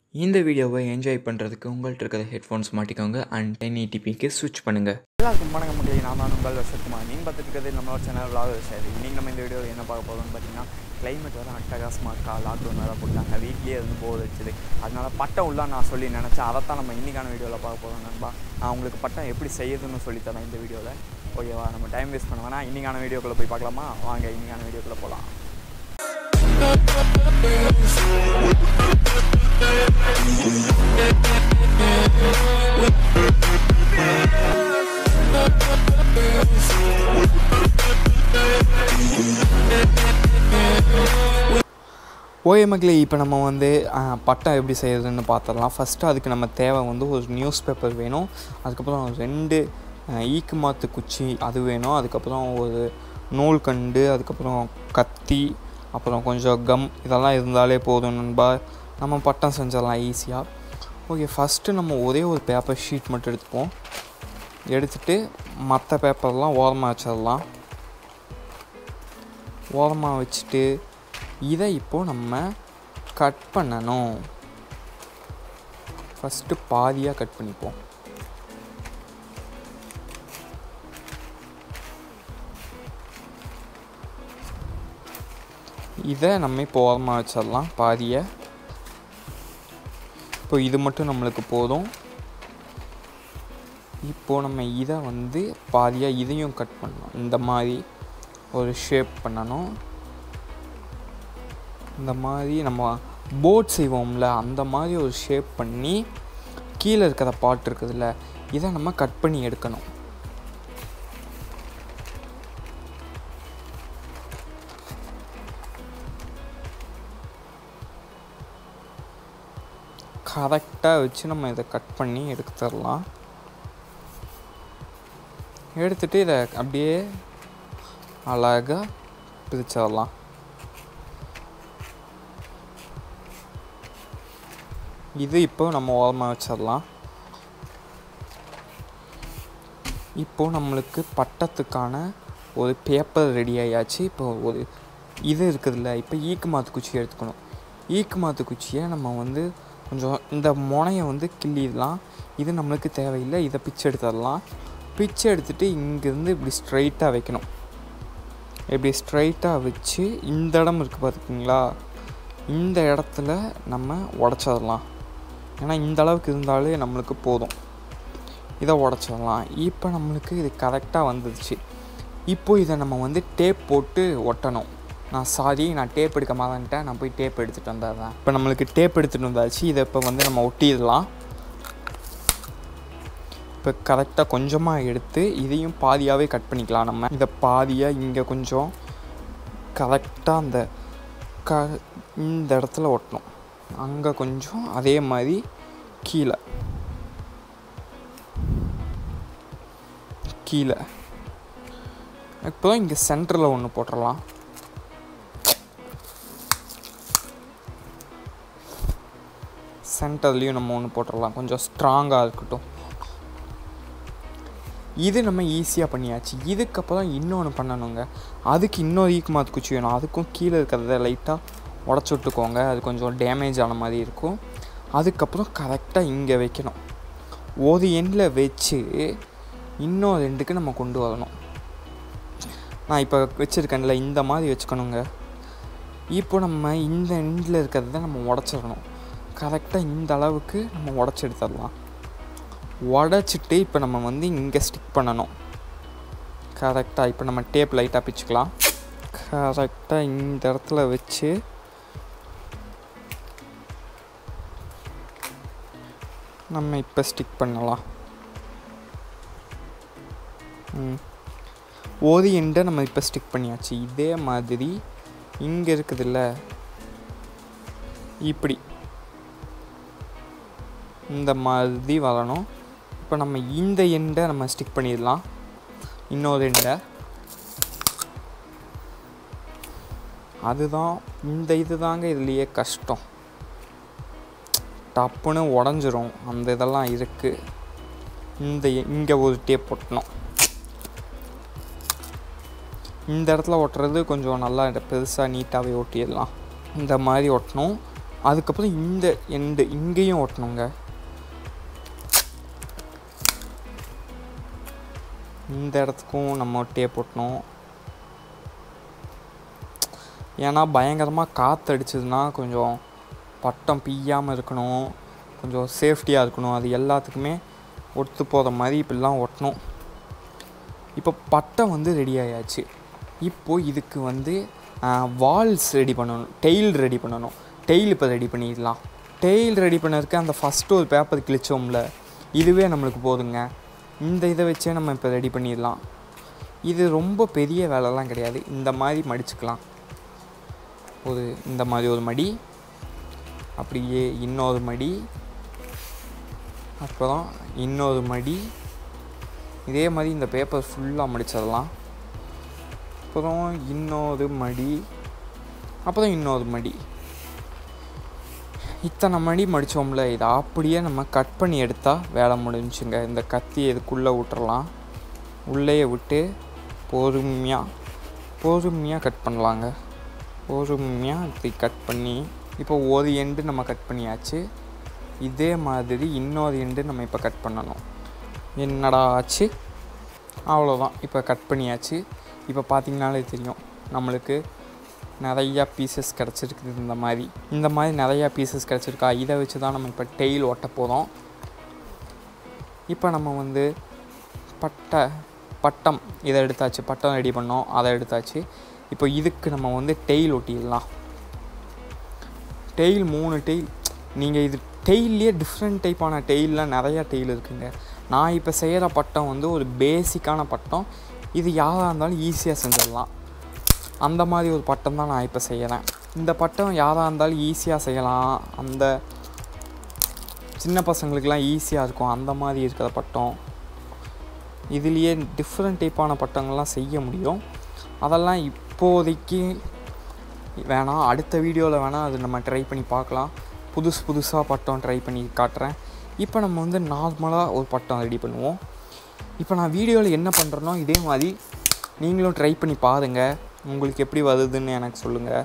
இந்த வீடியோவை என்ஜாய் பண்ணுறதுக்கு உங்கள்கிட்ட இருக்கிற ஹெட்ஃபோன்ஸ் மாட்டிக்கோங்க அண்ட் டென் ஏடிபிக்கு ஸ்விட்ச் பண்ணுங்கள் எல்லாருக்கும் வணக்கம் முடியும் நான் தான் உங்கள் வசத்குமார் நீங்கள் பார்த்துட்டு இருக்கிறது நம்மளோட சேனல் விளாக சரி இன்றைக்கி நம்ம இந்த வீடியோவில் என்ன பார்க்க போகிறோம்னு பார்த்தீங்கன்னா கிளைமேட் வர அட்டகாசமாக இருக்கா லாக்டவுன் வேறு போட்டாங்க வீட்லேயே இருந்து போர் வச்சுது அதனால பட்டம் உள்ள நான் சொல்லி நினச்சேன் அதைத்தான் நம்ம இன்றைக்கான வீடியோவில் பார்க்க போகிறோம் நண்பா நான் உங்களுக்கு பட்டம் எப்படி செய்யுதுன்னு சொல்லித்தரேன் இந்த வீடியோவில் ஓகேவா நம்ம டைம் வேஸ்ட் பண்ண வேணாம் இன்றைக்கான வீடியோக்குள்ளே போய் பார்க்கலாமா வாங்க இன்றைக்கான வீடியோக்குள்ளே போகலாம் ஓஏ மக்களே இப்போ நம்ம வந்து ஆஹ், பட்டம் எப்படி செய்யறதுன்னு பார்த்துடலாம் ஃபஸ்ட்டு அதுக்கு நம்ம தேவை வந்து ஒரு நியூஸ் பேப்பர் வேணும் அதுக்கப்புறம் ரெண்டு ஆஹ், ஈக்கு மாத்து குச்சி அது வேணும் அதுக்கப்புறம் ஒரு நூல்கண்டு அதுக்கப்புறம் கத்தி அப்புறம் கொஞ்சம் கம் இதெல்லாம் இருந்தாலே போதும் நண்பா நம்ம பட்டம் செஞ்சிடலாம் ஈஸியாக ஓகே ஃபஸ்ட்டு நம்ம ஒரே ஒரு பேப்பர் ஷீட் மட்டும் எடுத்துப்போம் எடுத்துட்டு மற்ற பேப்பர்லாம் ஓரமாக வச்சிடலாம் ஓரமாக வச்சுட்டு இதை இப்போது நம்ம கட் பண்ணணும் ஃபஸ்ட்டு பாதியாக கட் பண்ணிப்போம் இதை நம்ம இப்போ ஓரமாக வச்சிடலாம் பாதியை இப்போ இது மட்டும் நம்மளுக்கு போதும் இப்போது நம்ம இதை வந்து பாதியாக இதையும் கட் பண்ணணும் இந்த மாதிரி ஒரு ஷேப் பண்ணணும் இந்த மாதிரி நம்ம போட் செய்வோம்ல அந்த மாதிரி ஒரு ஷேப் பண்ணி கீழே இருக்கிற பாட் இருக்குதுல்ல இதை நம்ம கட் பண்ணி எடுக்கணும் கரெக்டாக வச்சு நம்ம இதை கட் பண்ணி எடுத்துடலாம் எடுத்துட்டு இதை அப்படியே அழகாக பிரிச்சிடலாம் இது இப்போ நம்ம ஓரமாக வச்சிடலாம் இப்போ நம்மளுக்கு பட்டத்துக்கான ஒரு பேப்பர் ரெடி ஆயாச்சு இப்போ ஒரு இது இருக்குதுல்ல இப்போ ஈக்கு மாத்து குச்சி எடுத்துக்கணும் ஈக்கு மாத்து குச்சியை நம்ம வந்து கொஞ்சம் இந்த முனையை வந்து கிள்ளிடலாம் இது நம்மளுக்கு தேவையில்லை இதை பிச்சு எடுத்துடலாம் பிச்சு எடுத்துட்டு இங்கேருந்து இப்படி ஸ்ட்ரைட்டாக வைக்கணும் இப்படி ஸ்ட்ரைட்டாக வச்சு இந்த இடம் இருக்குது பார்த்துக்கிங்களா இந்த இடத்துல நம்ம உடச்சிடலாம் ஏன்னா இந்த அளவுக்கு இருந்தாலே நம்மளுக்கு போதும் இதை உடச்சிடலாம் இப்போ நம்மளுக்கு இது கரெக்டாக வந்துடுச்சு இப்போ இதை நம்ம வந்து டேப் போட்டு ஒட்டணும் நான் சாரி நான் டேப் எடுக்க மாட்டேன்ட்டேன் நான் போய் டேப் எடுத்துகிட்டு வந்துடுறேன் இப்போ நம்மளுக்கு டேப் எடுத்துகிட்டு வந்தாச்சு இதை இப்போ வந்து நம்ம ஒட்டிடலாம் இப்போ கரெக்டாக கொஞ்சமாக எடுத்து இதையும் பாதியாகவே கட் பண்ணிக்கலாம் நம்ம இதை பாதியாக இங்கே கொஞ்சம் கரெக்டாக அந்த க இந்த இடத்துல ஒட்டணும் அங்கே கொஞ்சம் அதே மாதிரி கீழே கீழே இப்போ இங்கே சென்டரில் ஒன்று போட்டுடலாம் சென்டர்லேயும் நம்ம ஒன்று போட்டுடலாம் கொஞ்சம் ஸ்ட்ராங்காக இருக்கட்டும் இது நம்ம ஈஸியாக பண்ணியாச்சு இதுக்கப்புறம் இன்னொன்று பண்ணணுங்க அதுக்கு இன்னொரு ஈக்கு மாத்து குச்சி வேணும் அதுக்கும் கீழே இருக்கிறத லைட்டாக உடச்சி விட்டுக்கோங்க அது கொஞ்சம் டேமேஜ் ஆன மாதிரி இருக்கும் அதுக்கப்புறம் கரெக்டாக இங்கே வைக்கணும் ஒரு எண்டில் வச்சு இன்னும் ரெண்டுக்கு நம்ம கொண்டு வரணும் நான் இப்போ வச்சுருக்கேன்ல இந்த மாதிரி வச்சுக்கணுங்க இப்போ நம்ம இந்த எண்டில் இருக்கிறத நம்ம உடச்சிடணும் கரெக்டாக இந்த அளவுக்கு நம்ம உடச்சி எடுத்துடலாம் உடச்சிட்டு இப்போ நம்ம வந்து இங்கே ஸ்டிக் பண்ணணும் கரெக்டாக இப்போ நம்ம டேப் லைட்டாக பிச்சுக்கலாம் கரெக்டாக இந்த இடத்துல வச்சு நம்ம இப்போ ஸ்டிக் பண்ணலாம் ம் ஒரு எண்டை நம்ம இப்போ ஸ்டிக் பண்ணியாச்சு இதே மாதிரி இங்கே இருக்குதுல்ல இப்படி இந்த மாதிரி வரணும் இப்போ நம்ம இந்த எண்டை நம்ம ஸ்டிக் பண்ணிடலாம் இன்னொரு எண்டை அதுதான் இந்த இது தாங்க இதுலேயே கஷ்டம் டப்புன்னு உடஞ்சிரும் அந்த இதெல்லாம் இருக்குது இந்த இங்கே ஒரு டேப் ஒட்டணும் இந்த இடத்துல ஒட்டுறது கொஞ்சம் நல்லா பெருசாக நீட்டாகவே ஒட்டிடலாம் இந்த மாதிரி ஒட்டணும் அதுக்கப்புறம் இந்த எண்டு இங்கேயும் ஒட்டணுங்க இந்த இடத்துக்கும் நம்ம டேப் ஒட்டணும் ஏன்னா பயங்கரமாக காற்று அடிச்சதுன்னா கொஞ்சம் பட்டம் பிய்யாமல் இருக்கணும் கொஞ்சம் சேஃப்டியாக இருக்கணும் அது எல்லாத்துக்குமே ஒத்து போகிற மாதிரி இப்படிலாம் ஒட்டணும் இப்போ பட்டம் வந்து ரெடி ஆயாச்சு இப்போது இதுக்கு வந்து வால்ஸ் ரெடி பண்ணணும் டெய்ல் ரெடி பண்ணணும் டெய்ல் இப்போ ரெடி பண்ணிடலாம் டெய்ல் ரெடி பண்ணதுக்கு அந்த ஃபஸ்ட்டு ஒரு பேப்பர் கிழிச்சோம்ல இதுவே நம்மளுக்கு போதுங்க இந்த இதை வச்சே நம்ம இப்போ ரெடி பண்ணிடலாம் இது ரொம்ப பெரிய வேலைலாம் கிடையாது இந்த மாதிரி மடிச்சுக்கலாம் ஒரு இந்த மாதிரி ஒரு மடி அப்படியே இன்னொரு மடி அப்புறம் இன்னொரு மடி இதே மாதிரி இந்த பேப்பர் ஃபுல்லாக மடிச்சிடலாம் அப்புறம் இன்னொரு மடி அப்புறம் இன்னொரு மடி இத்தனை மடி மடித்தோம்ல இதை அப்படியே நம்ம கட் பண்ணி எடுத்தால் வேலை முடிஞ்சுங்க இந்த கத்தி இதுக்குள்ளே விட்டுறலாம் உள்ளேயே விட்டு பொறுமையாக பொறுமையாக கட் பண்ணலாங்க பொறுமையாக இப்படி கட் பண்ணி இப்போ ஒரு எண்டு நம்ம கட் பண்ணியாச்சு இதே மாதிரி இன்னொரு எண்டு நம்ம இப்போ கட் பண்ணணும் என்னடா ஆச்சு அவ்வளோதான் இப்போ கட் பண்ணியாச்சு இப்போ பார்த்தீங்கனாலே தெரியும் நம்மளுக்கு நிறையா பீசஸ் கிடச்சிருக்குது இந்த மாதிரி இந்த மாதிரி நிறையா பீசஸ் கிடச்சிருக்கா இதை வச்சு தான் நம்ம இப்போ டெய்ல் ஒட்ட போகிறோம் இப்போ நம்ம வந்து பட்டை பட்டம் இதை எடுத்தாச்சு பட்டம் ரெடி பண்ணோம் அதை எடுத்தாச்சு இப்போ இதுக்கு நம்ம வந்து டெய்ல் ஒட்டிடலாம் டெய்ல் மூணு டெய்ல் நீங்கள் இது டெய்ல்லையே டிஃப்ரெண்ட் டைப்பான டெய்ல்லாம் நிறையா டெய்ல் இருக்குங்க நான் இப்போ செய்கிற பட்டம் வந்து ஒரு பேசிக்கான பட்டம் இது யாராக இருந்தாலும் ஈஸியாக செஞ்சிடலாம் அந்த மாதிரி ஒரு பட்டம் தான் நான் இப்போ செய்கிறேன் இந்த பட்டம் யாராக இருந்தாலும் ஈஸியாக செய்யலாம் அந்த சின்ன பசங்களுக்கெலாம் ஈஸியாக இருக்கும் அந்த மாதிரி இருக்கிற பட்டம் இதுலேயே டிஃப்ரெண்ட் டைப்பான பட்டங்கள்லாம் செய்ய முடியும் அதெல்லாம் இப்போதைக்கு வேணாம் அடுத்த வீடியோவில் வேணால் அது நம்ம ட்ரை பண்ணி பார்க்கலாம் புதுசு புதுசாக பட்டம் ட்ரை பண்ணி காட்டுறேன் இப்போ நம்ம வந்து நார்மலாக ஒரு பட்டம் ரெடி பண்ணுவோம் இப்போ நான் வீடியோவில் என்ன பண்ணுறேனோ இதே மாதிரி நீங்களும் ட்ரை பண்ணி பாருங்கள் உங்களுக்கு எப்படி வருதுன்னு எனக்கு சொல்லுங்கள்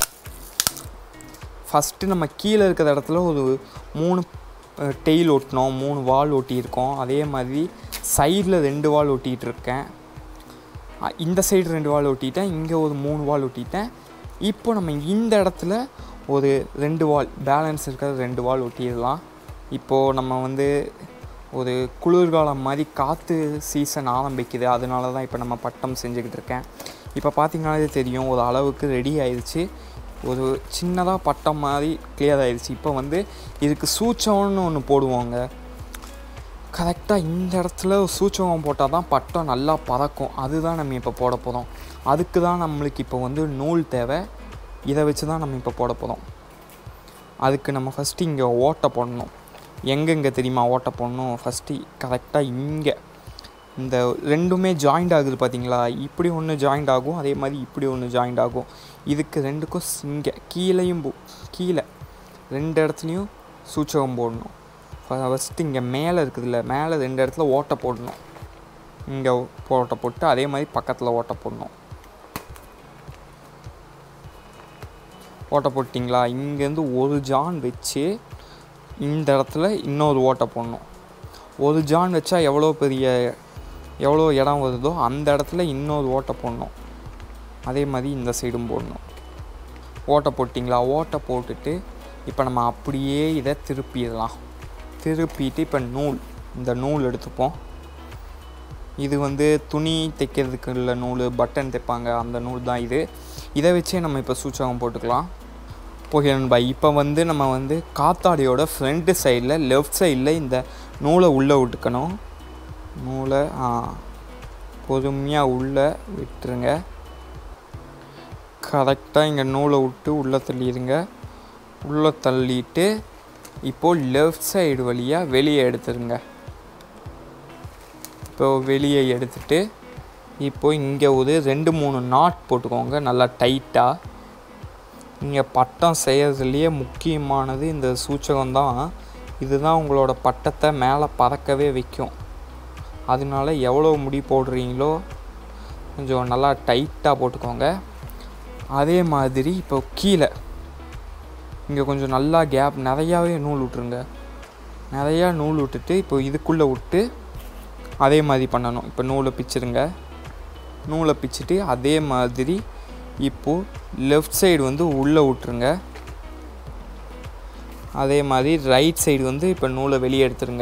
ஃபஸ்ட்டு நம்ம கீழே இருக்கிற இடத்துல ஒரு மூணு டெய்ல் ஒட்டினோம் மூணு வால் ஒட்டியிருக்கோம் அதே மாதிரி சைடில் ரெண்டு வால் ஒட்டிகிட்டு இருக்கேன் அ, இந்த சைடு ரெண்டு வால் ஒட்டிட்டேன் இங்கே ஒரு மூணு வால் ஒட்டிட்டேன் இப்போ நம்ம இந்த இடத்துல ஒரு ரெண்டு வால் பேலன்ஸ் இருக்கிற ரெண்டு வால் ஒட்டிடலாம் இப்போது நம்ம வந்து ஒரு குளிர்காலம் மாதிரி காற்று சீசன் ஆரம்பிக்குது அதனால தான் இப்போ நம்ம பட்டம் செஞ்சுக்கிட்டு இருக்கேன் இப்போ பார்த்தீங்கன்னாலே தெரியும் ஒரு அளவுக்கு ரெடி ஆயிடுச்சு ஒரு சின்னதாக பட்டம் மாதிரி கிளியர் ஆயிடுச்சு இப்போ வந்து இதுக்கு சூச்சம்னு ஒன்று போடுவாங்க கரெக்டாக இந்த இடத்துல சூச்சகம் போட்டால் தான் பட்டம் நல்லா பறக்கும் அதுதான் நம்ம இப்போ போட போகிறோம் அதுக்கு தான் நம்மளுக்கு இப்போ வந்து நூல் தேவை இதை வச்சு தான் நம்ம இப்போ போட போகிறோம் அதுக்கு நம்ம ஃபஸ்ட்டு இங்கே ஓட்டை போடணும் எங்கெங்கே தெரியுமா ஓட்டை போடணும் ஃபஸ்ட்டு கரெக்டாக இங்கே இந்த ரெண்டுமே ஜாயிண்ட் ஆகுது பார்த்தீங்களா இப்படி ஒன்று ஜாயிண்ட் ஆகும் அதே மாதிரி இப்படி ஒன்று ஜாயிண்ட் ஆகும் இதுக்கு ரெண்டுக்கும் இங்கே கீழேயும் போ- கீழே ரெண்டு இடத்துலையும் சூச்சகம் போடணும் ஃபஸ்ட்டு இங்கே மேலே இருக்குதுல்ல மேலே ரெண்டு இடத்துல ஓட்டை போடணும் இங்கே ஓட்டை போட்டு அதே மாதிரி பக்கத்தில் ஓட்டை போடணும் ஓட்டை போட்டிங்களா இங்கேருந்து ஒரு ஜான் வச்சு இந்த இடத்துல இன்னொரு ஓட்டை போடணும் ஒரு ஜான் வச்சா எவ்வளோ பெரிய எவ்வளோ இடம் வருதோ அந்த இடத்துல இன்னொரு ஓட்டை போடணும் அதே மாதிரி இந்த சைடும் போடணும் ஓட்டை போட்டிங்களா ஓட்டை போட்டுட்டு இப்போ நம்ம அப்படியே இதை திருப்பிடலாம் திருப்பிட்டு இப்போ நூல் இந்த நூல் எடுத்துப்போம் இது வந்து துணி தைக்கிறதுக்கு உள்ள நூல் பட்டன் தைப்பாங்க அந்த நூல் தான் இது இதை வச்சே நம்ம இப்போ சூச்சகம் போட்டுக்கலாம் ஓகே நண்பா இப்போ வந்து நம்ம வந்து காத்தாடியோட ஃப்ரண்ட் சைடில் லெஃப்ட் சைடில் இந்த நூலை உள்ளே விட்டுக்கணும் நூலை ஆ பொறுமையாக உள்ளே விட்டுருங்க கரெக்டாக இங்கே நூலை விட்டு உள்ளே தள்ளிடுங்க உள்ளே தள்ளிட்டு இப்போது லெஃப்ட் சைடு வழியாக வெளியே எடுத்துருங்க இப்போ வெளியே எடுத்துட்டு இப்போ இங்கே ஒரு ரெண்டு மூணு நாட் போட்டுக்கோங்க நல்லா டைட்டாக இங்கே பட்டம் செய்கிறதுலையே முக்கியமானது இந்த சூச்சகம் தான் இதுதான் உங்களோட பட்டத்தை மேலே பறக்கவே வைக்கும் அதனால எவ்வளோ முடி போடுறீங்களோ கொஞ்சம் நல்லா டைட்டாக போட்டுக்கோங்க அதே மாதிரி இப்போ கீழே இங்கே கொஞ்சம் நல்லா கேப் நிறையாவே நூல் விட்ருங்க நிறையா நூல் விட்டுட்டு இப்போ இதுக்குள்ளே விட்டு அதே மாதிரி பண்ணணும் இப்போ நூலை பிச்சிருங்க நூலை பிச்சுட்டு அதே மாதிரி இப்போது லெஃப்ட் சைடு வந்து உள்ளே விட்ருங்க அதே மாதிரி ரைட் சைடு வந்து இப்போ நூலை வெளியே எடுத்துருங்க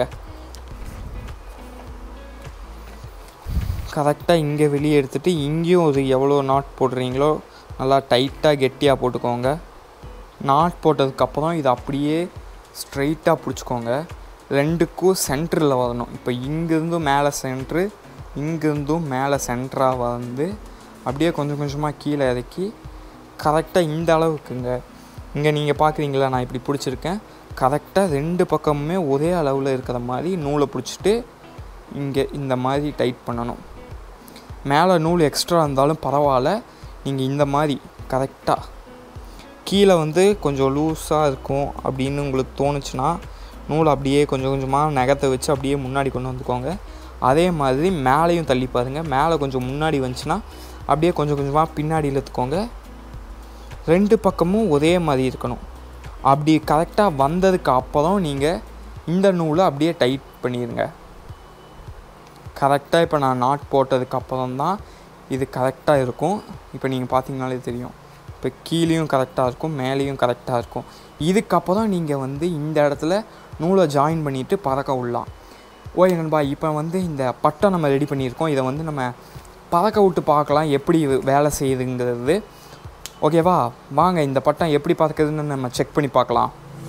கரெக்டாக இங்கே வெளியே எடுத்துகிட்டு இங்கேயும் ஒரு எவ்வளோ நாட் போடுறீங்களோ நல்லா டைட்டாக கெட்டியாக போட்டுக்கோங்க நாட் போட்டதுக்கப்புறம் இது அப்படியே ஸ்ட்ரைட்டாக பிடிச்சிக்கோங்க ரெண்டுக்கும் சென்டரில் வரணும் இப்போ இங்கேருந்தும் மேலே சென்ட்ரு இங்கேருந்தும் மேலே சென்டராக வந்து அப்படியே கொஞ்சம் கொஞ்சமாக கீழே இறக்கி கரெக்டாக இந்த அளவுக்குங்க இங்கே நீங்கள் பார்க்குறீங்களா நான் இப்படி பிடிச்சிருக்கேன் கரெக்டாக ரெண்டு பக்கமுமே ஒரே அளவில் இருக்கிற மாதிரி நூலை பிடிச்சிட்டு இங்கே இந்த மாதிரி டைட் பண்ணணும் மேலே நூல் எக்ஸ்ட்ரா இருந்தாலும் பரவாயில்ல நீங்கள் இந்த மாதிரி கரெக்டாக கீழே வந்து கொஞ்சம் லூஸாக இருக்கும் அப்படின்னு உங்களுக்கு தோணுச்சுன்னா நூல் அப்படியே கொஞ்சம் கொஞ்சமாக நகத்தை வச்சு அப்படியே முன்னாடி கொண்டு வந்துக்கோங்க அதே மாதிரி மேலேயும் தள்ளி பாருங்கள் மேலே கொஞ்சம் முன்னாடி வந்துச்சுன்னா அப்படியே கொஞ்சம் கொஞ்சமாக பின்னாடி இழுத்துக்கோங்க ரெண்டு பக்கமும் ஒரே மாதிரி இருக்கணும் அப்படி கரெக்டாக வந்ததுக்கு அப்புறம் நீங்கள் இந்த நூலை அப்படியே டைட் பண்ணிடுங்க கரெக்டாக இப்போ நான் நாட் போட்டதுக்கு அப்புறம் தான் இது கரெக்டாக இருக்கும் இப்போ நீங்கள் பார்த்தீங்கனாலே தெரியும் இப்போ கீழேயும் கரெக்டாக இருக்கும் மேலேயும் கரெக்டாக இருக்கும் இதுக்கப்புறம் நீங்கள் வந்து இந்த இடத்துல நூலை ஜாயின் பண்ணிவிட்டு பறக்க விடலாம் ஓய் நண்பா இப்போ வந்து இந்த பட்டம் நம்ம ரெடி பண்ணியிருக்கோம் இதை வந்து நம்ம பறக்க விட்டு பார்க்கலாம் எப்படி இது வேலை செய்யுதுங்கிறது ஓகேவா வாங்க இந்த பட்டம் எப்படி பறக்குதுன்னு நம்ம செக் பண்ணி பார்க்கலாம்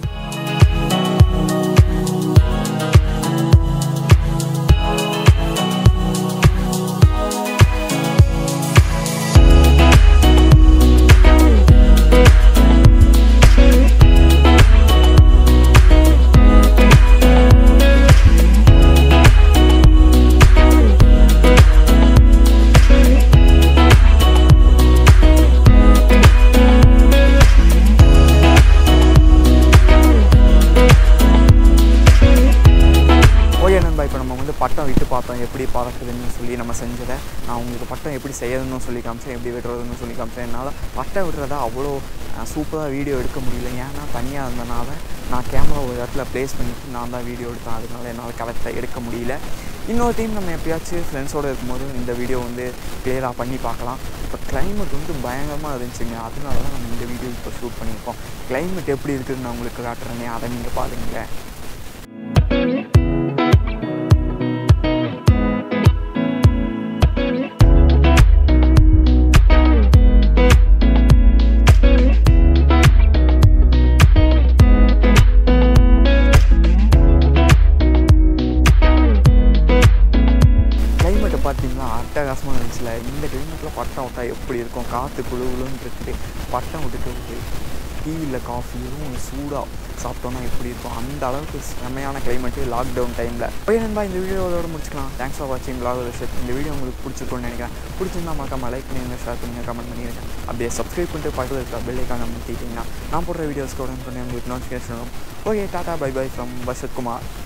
ஓகே நண்பா இப்போ நம்ம வந்து பட்டம் விட்டு பார்த்தோம் எப்படி பறக்குதுன்னு சொல்லி நம்ம செஞ்சதை நான் உங்களுக்கு பட்டம் எப்படி செய்யறதுன்னு சொல்லி காமிச்சேன் எப்படி விடுறதுன்னு சொல்லி காமிச்சேன் என்னால் பட்டம் விடுறதா அவ்வளோ சூப்பராக வீடியோ எடுக்க முடியல ஏன்னா தனியாக இருந்தனால நான் கேமரா ஒரு இடத்துல ப்ளேஸ் பண்ணிட்டு நான் தான் வீடியோ எடுத்தேன் அதனால என்னால் கரெக்டாக எடுக்க முடியல இன்னொரு டைம் நம்ம எப்பயாச்சும் ஃப்ரெண்ட்ஸோடு இருக்கும்போது இந்த வீடியோ வந்து கிளியராக பண்ணி பார்க்கலாம் இப்போ கிளைமேட் வந்து பயங்கரமாக இருந்துச்சுங்க அதனால தான் நம்ம இந்த வீடியோ இப்போ ஷூட் பண்ணியிருக்கோம் கிளைமேட் எப்படி இருக்குதுன்னு நான் உங்களுக்கு காட்டுறேனே அதை நீங்கள் பாருங்களேன் கிளைமேட்டை பார்த்தீங்கன்னா அட்டகாசமாக இருந்துச்சுல இந்த கிளைமேட்டில் பட்டம் விட்டா எப்படி இருக்கும் காற்று குழுகுலுன்னு இருக்குது பட்டம் விட்டுட்டு ஒரு டீ இல்லை காஃபி எதுவும் சூடாக சாப்பிட்டோன்னா எப்படி இருக்கும் அந்த அளவுக்கு செம்மையான கிளைமேட்டு லாக்டவுன் டைமில் போய் நண்பா இந்த வீடியோவோட முடிச்சுக்கலாம் தேங்க்ஸ் ஃபார் வாட்சிங் vlog விஷயத்து இந்த வீடியோ உங்களுக்கு பிடிச்சிருக்கும்னு நினைக்கிறேன் பிடிச்சிருந்தா மறக்காம லைக் பண்ணுங்க ஷேர் பண்ணுங்க கமெண்ட் பண்ணிடுங்க அப்படியே சப்ஸ்கிரைப் பண்ணிட்டு பக்கத்தில் இருக்க பெல் ஐக்கான முட்டிட்டீங்கன்னா நான் போடுற வீடியோஸ்க்கு உடனே உங்களுக்கு நோட்டிஃபிகேஷன் வரும் ஓகே டாடா பை பை ஃப்ரம் பஷத் குமார்